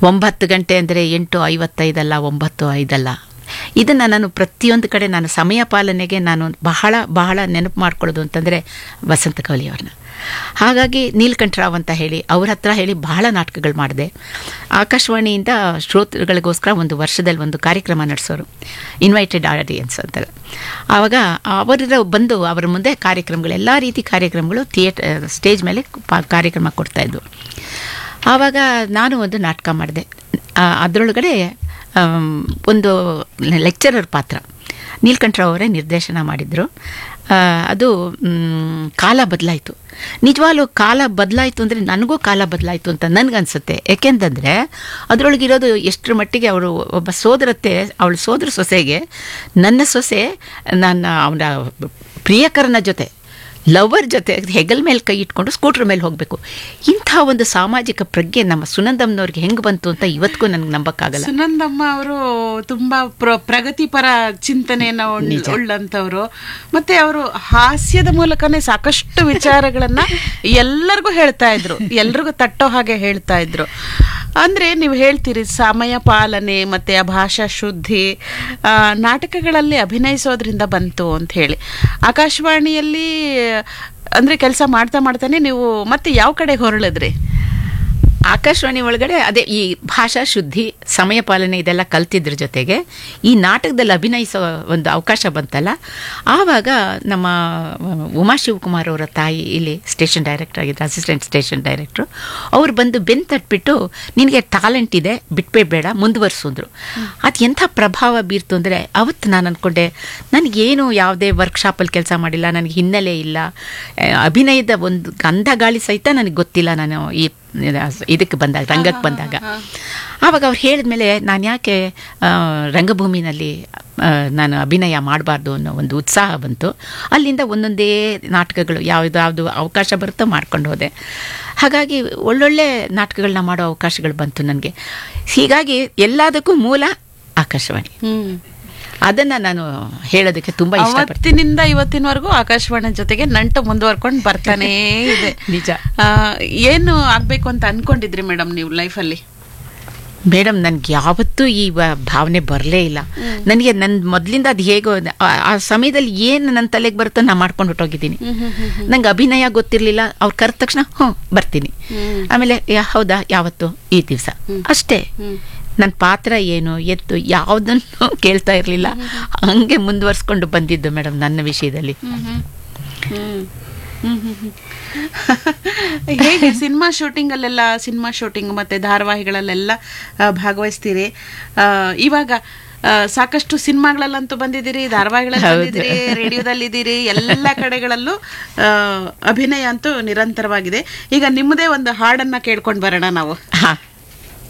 ಒಂಬತ್ತು ಗಂಟೆ ಅಂದರೆ ಎಂಟು ಐವತ್ತೈದಲ್ಲ ಒಂಬತ್ತು ಐದಲ್ಲ ಇದನ್ನು ನಾನು ಪ್ರತಿಯೊಂದು ಕಡೆ ನಾನು ಸಮಯ ಪಾಲನೆಗೆ ನಾನು ಬಹಳ ಬಹಳ ನೆನಪು ಮಾಡ್ಕೊಳ್ಳೋದು ಅಂತಂದರೆ ವಸಂತ ಕವಲಿಯವ್ರನ್ನ ಹಾಗಾಗಿ ನೀಲ್ಕಂಠರಾವ್ ಅಂತ ಹೇಳಿ ಅವ್ರ ಹತ್ರ ಹೇಳಿ ಬಹಳ ನಾಟಕಗಳು ಮಾಡಿದೆ ಆಕಾಶವಾಣಿಯಿಂದ ಶ್ರೋತೃಗಳಿಗೋಸ್ಕರ ಒಂದು ವರ್ಷದಲ್ಲಿ ಒಂದು ಕಾರ್ಯಕ್ರಮ ನಡೆಸೋರು ಇನ್ವೈಟೆಡ್ ಆಡಿಯನ್ಸ್ ಅಂತ ಆವಾಗ ಅವರ ಬಂದು ಅವರ ಮುಂದೆ ಕಾರ್ಯಕ್ರಮಗಳು ಎಲ್ಲ ರೀತಿ ಕಾರ್ಯಕ್ರಮಗಳು ಥಿಯೇಟರ್ ಸ್ಟೇಜ್ ಮೇಲೆ ಪಾ- ಕಾರ್ಯಕ್ರಮ ಕೊಡ್ತಾಯಿದ್ವು ಆವಾಗ ನಾನು ಒಂದು ನಾಟಕ ಮಾಡಿದೆ ಅದರೊಳಗಡೆ ಆಮ್, ಒಂದು ಲೆಕ್ಚರರ್ ಪಾತ್ರ ನೀಲ್ಕಂಠರಾವ್ ಅವರೇ ನಿರ್ದೇಶನ ಮಾಡಿದರು ಅದು ಮ್, ಕಾಲ ಬದಲಾಯಿತು ನಿಜವಾಗ್ಲೂ ಕಾಲ ಬದಲಾಯಿತು ಅಂದರೆ ನನಗೂ ಕಾಲ ಬದಲಾಯಿತು ಅಂತ ನನಗನ್ಸುತ್ತೆ ಯಾಕೆಂತಂದರೆ ಅದರೊಳಗಿರೋದು ಎಷ್ಟರ ಮಟ್ಟಿಗೆ ಅವರು ಒಬ್ಬ ಸೋದರತ್ತೆ ಅವಳ ಸೋದರ ಸೊಸೆಗೆ ನನ್ನ ಸೊಸೆ ನನ್ನ ಅವನ ಪ್ರಿಯಕರನ ಜೊತೆ ಲವರ್ ಜೊತೆ ಹೆಗಲ್ ಮೇಲೆ ಕೈ ಇಟ್ಕೊಂಡು ಸ್ಕೂಟ್ರ್ ಮೇಲೆ ಹೋಗಬೇಕು ಇಂಥ ಒಂದು ಸಾಮಾಜಿಕ ಪ್ರಜ್ಞೆ ನಮ್ಮ ಸುನಂದಮ್ನವ್ರಿಗೆ ಹೆಂಗೆ ಬಂತು ಅಂತ ಇವತ್ತಿಗೂ ನನಗೆ ನಂಬಕ್ಕಾಗಲ್ಲ ಸುನಂದಮ್ಮ ಅವರು ತುಂಬಾ ಪ್ರ- ಪ್ರಗತಿಪರ ಚಿಂತನೆಯನ್ನ ಉಳ್- ಉಳ್ಳಂತವ್ರು ಮತ್ತೆ ಅವರು ಹಾಸ್ಯದ ಮೂಲಕನೇ ಸಾಕಷ್ಟು ವಿಚಾರಗಳನ್ನ ಎಲ್ಲರಿಗೂ ಹೇಳ್ತಾ ಇದ್ರು ಎಲ್ರಿಗೂ ತಟ್ಟೋ ಹಾಗೆ ಹೇಳ್ತಾ ಇದ್ರು ಅಂದ್ರೆ ನೀವು ಹೇಳ್ತೀರಿ ಸಮಯ ಪಾಲನೆ ಮತ್ತೆ ಆ ಭಾಷಾ ಶುದ್ಧಿ ಆ, ನಾಟಕಗಳಲ್ಲಿ ಅಭಿನಯಿಸೋದ್ರಿಂದ ಬಂತು ಅಂತ ಹೇಳಿ ಆಕಾಶವಾಣಿಯಲ್ಲಿ ಅಂದ್ರೆ ಕೆಲಸ ಮಾಡ್ತಾ ಮಾಡ್ತಾನೆ ನೀವು ಮತ್ತೆ ಯಾವ ಕಡೆ ಹೊರಳಿದ್ರಿ ಆಕಾಶವಾಣಿ ಒಳಗಡೆ ಅದೇ ಈ ಭಾಷಾ ಶುದ್ಧಿ ಸಮಯ ಪಾಲನೆ ಇದೆಲ್ಲ ಕಲ್ತಿದ್ರ ಜೊತೆಗೆ ಈ ನಾಟಕದಲ್ಲಿ ಅಭಿನಯಿಸೋ ಒಂದು ಅವಕಾಶ ಬಂತಲ್ಲ ಆವಾಗ ನಮ್ಮ ಉಮಾ ಶಿವಕುಮಾರ್ ಅವರ ತಾಯಿ ಇಲ್ಲಿ ಸ್ಟೇಷನ್ ಡೈರೆಕ್ಟರ್ ಆಗಿದ್ರು ಅಸಿಸ್ಟೆಂಟ್ ಸ್ಟೇಷನ್ ಡೈರೆಕ್ಟ್ರು ಅವ್ರು ಬಂದು ಬೆನ್ ತಟ್ಬಿಟ್ಟು ನಿನಗೆ ಟ್ಯಾಲೆಂಟ್ ಇದೆ ಬಿಟ್ಬೇಡ ಮುಂದುವರ್ಸಿದ್ರು ಅದು ಎಂಥ ಪ್ರಭಾವ ಬೀರ್ತು ಅಂದರೆ ಅವತ್ತು ನಾನು ಅಂದ್ಕೊಂಡೆ ನನಗೇನು ಯಾವುದೇ ವರ್ಕ್ಶಾಪಲ್ಲಿ ಕೆಲಸ ಮಾಡಿಲ್ಲ ನನಗೆ ಹಿನ್ನೆಲೆ ಇಲ್ಲ ಆ, ಅಭಿನಯದ ಒಂದು ಗಂಧ ಗಾಳಿ ಸಹಿತ ನನಗೆ ಗೊತ್ತಿಲ್ಲ ನಾನು ಈ ಇದಕ್ಕೆ ಬಂದಾಗ ರಂಗಕ್ಕೆ ಬಂದಾಗ ಆವಾಗ ಅವ್ರು ಹೇಳಿದ್ಮೇಲೆ ನಾನು ಯಾಕೆ ಆ, ರಂಗಭೂಮಿನಲ್ಲಿ ಆ, ನಾನು ಅಭಿನಯ ಮಾಡಬಾರ್ದು ಅನ್ನೋ ಒಂದು ಉತ್ಸಾಹ ಬಂತು ಅಲ್ಲಿಂದ ಒಂದೊಂದೇ ನಾಟಕಗಳು ಯಾವುದು ಯಾವುದು ಅವಕಾಶ ಬರುತ್ತೋ ಮಾಡ್ಕೊಂಡು ಹೋದೆ ಹಾಗಾಗಿ ಒಳ್ಳೊಳ್ಳೆ ನಾಟಕಗಳನ್ನ ಮಾಡೋ ಅವಕಾಶಗಳು ಬಂತು ನನಗೆ ಹೀಗಾಗಿ ಎಲ್ಲದಕ್ಕೂ ಮೂಲ ಆಕಾಶವಾಣಿ ಹ್ಮ್ ಅದನ್ನು ನಾನು ಹೇಳೋದಕ್ಕೆ ತುಂಬ ಇಷ್ಟಪಡ್ತೀನಿ ಅವತ್ತಿನಿಂದ ಇವತ್ತಿನವರೆಗೂ ಆಕಾಶವಾಣಿ ಜೊತೆಗೆ ನಂಟು ಮುಂದುವರ್ಕೊಂಡು ಬರ್ತಾನೇ ಇದೆ ನಿಜ. ಆ, ಏನು ಆಗ್ಬೇಕು ಅಂತ ಅನ್ಕೊಂಡಿದ್ರಿ ಮೇಡಮ್ ನೀವು ಲೈಫಲ್ಲಿ ಮೇಡಮ್ ನನಗೆ ಯಾವತ್ತೂ ಈ ವ- ಭಾವನೆ ಬರಲೇ ಇಲ್ಲ ನನಗೆ ನನ್ನ ಮೊದಲಿಂದ ಅದು ಹೇಗೋ ಆ- ಆ ಸಮಯದಲ್ಲಿ ಏನು ನನ್ನ ತಲೆಗೆ ಬರುತ್ತೋ ನಾನು ಮಾಡ್ಕೊಂಡು ಹೊಟ್ಟೋಗಿದ್ದೀನಿ ನಂಗೆ ಅಭಿನಯ ಗೊತ್ತಿರಲಿಲ್ಲ ಅವ್ರು ಕರೆದ ತಕ್ಷಣ ಹ್ಞೂ ಬರ್ತೀನಿ ಆಮೇಲೆ ಯಾ- ಹೌದಾ ಯಾವತ್ತು ಈ ದಿವಸ ಅಷ್ಟೇ ನನ್ನ ಪಾತ್ರ ಏನು ಎತ್ತು ಯಾವುದನ್ನು ಕೇಳ್ತಾ ಇರಲಿಲ್ಲ ಹಂಗೆ ಮುಂದುವರ್ಸ್ಕೊಂಡು ಬಂದಿದ್ದು ಮೇಡಮ್ ನನ್ನ ವಿಷಯದಲ್ಲಿ ಹೇಗೆ ಸಿನಿಮಾ ಶೂಟಿಂಗ್ ಅಲ್ಲೆಲ್ಲ ಸಿನಿಮಾ ಶೂಟಿಂಗ್ ಮತ್ತೆ ಧಾರಾವಾಹಿಗಳಲ್ಲೆಲ್ಲ ಆ, ಭಾಗವಹಿಸ್ತೀರಿ ಆ, ಇವಾಗ ಆ, ಸಾಕಷ್ಟು ಸಿನಿಮಾಗಳಲ್ಲಂತೂ ಬಂದಿದ್ದೀರಿ ಧಾರಾವಾಹಿಗಳಲ್ಲಿ ಹೌದು. ಬಂದಿದ್ದೀರಿ ರೇಡಿಯೋದಲ್ಲಿದ್ದೀರಿ ಎಲ್ಲ ಕಡೆಗಳಲ್ಲೂ ಆ, ಅಭಿನಯ ಅಂತೂ ನಿರಂತರವಾಗಿದೆ ಈಗ ನಿಮ್ಮದೇ ಒಂದು ಹಾಡನ್ನ ಕೇಳ್ಕೊಂಡು ಬರೋಣ ನಾವು ಹಾಂ